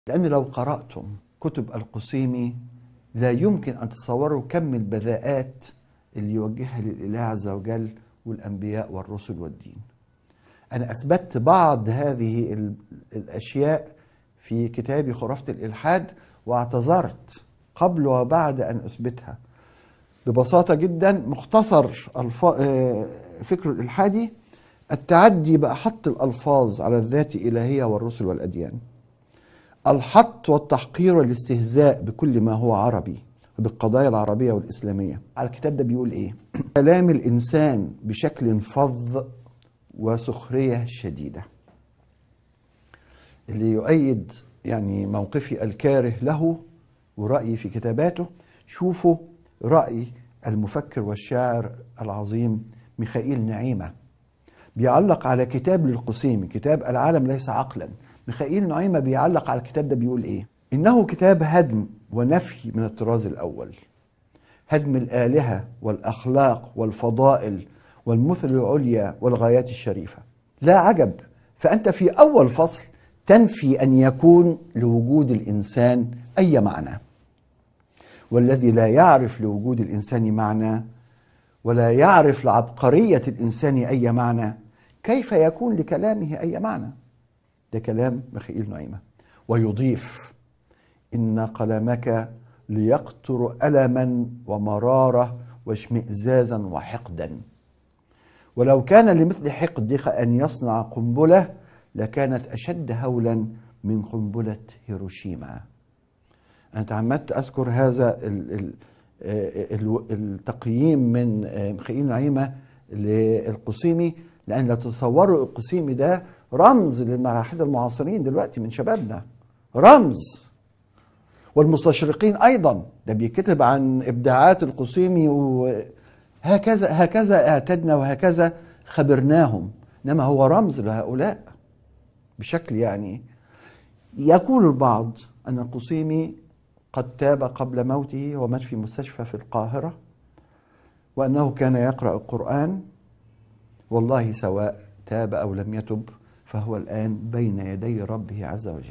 لأن لو قرأتم كتب القسيمي لا يمكن أن تتصوروا كم البذاءات اللي يوجهها للإله عز وجل والأنبياء والرسل والدين أنا أثبتت بعض هذه ال- الأشياء في كتابي خرافة الإلحاد واعتذرت قبل وبعد أن أثبتها ببساطة جدا مختصر الف... آه، فكر الإلحادي التعدي بأحط الألفاظ على الذات الإلهية والرسل والأديان الحط والتحقير والاستهزاء بكل ما هو عربي وبالقضايا العربية والإسلامية على الكتاب ده بيقول إيه كلام الإنسان بشكل فظ وسخرية شديدة اللي يؤيد يعني موقفي الكاره له ورأيي في كتاباته شوفوا رأي المفكر والشاعر العظيم ميخائيل نعيمة بيعلق على كتاب للقسيمي كتاب العالم ليس عقلا ميخائيل نعيمة بيعلق على الكتاب ده بيقول ايه انه كتاب هدم ونفي من الطراز الاول هدم الآلهة والأخلاق والفضائل والمثل العليا والغايات الشريفة لا عجب فأنت في أول فصل تنفي أن يكون لوجود الإنسان أي معنى والذي لا يعرف لوجود الإنسان معنى ولا يعرف لعبقرية الإنسان أي معنى كيف يكون لكلامه أي معنى ده كلام مخيل نعيمة ويضيف إن قلمك ليقطر ألما ومرارة واشمئزازا وحقدا ولو كان لمثل حقدك أن يصنع قنبلة لكانت أشد هولا من قنبلة هيروشيما أنا تعمدت أذكر هذا ال ال ال التقييم من مخيل نعيمة للقسيمي لأن لو تتصوروا القسيمي ده رمز للمراحل المعاصرين دلوقتي من شبابنا رمز والمستشرقين ايضا ده بيكتب عن ابداعات القسيمي وهكذا هكذا اعتدنا وهكذا خبرناهم انما هو رمز لهؤلاء بشكل يعني يقول البعض ان القسيمي قد تاب قبل موته ومات في مستشفى في القاهره وانه كان يقرا القران والله سواء تاب او لم يتب فهو الان بين يدي ربه عز وجل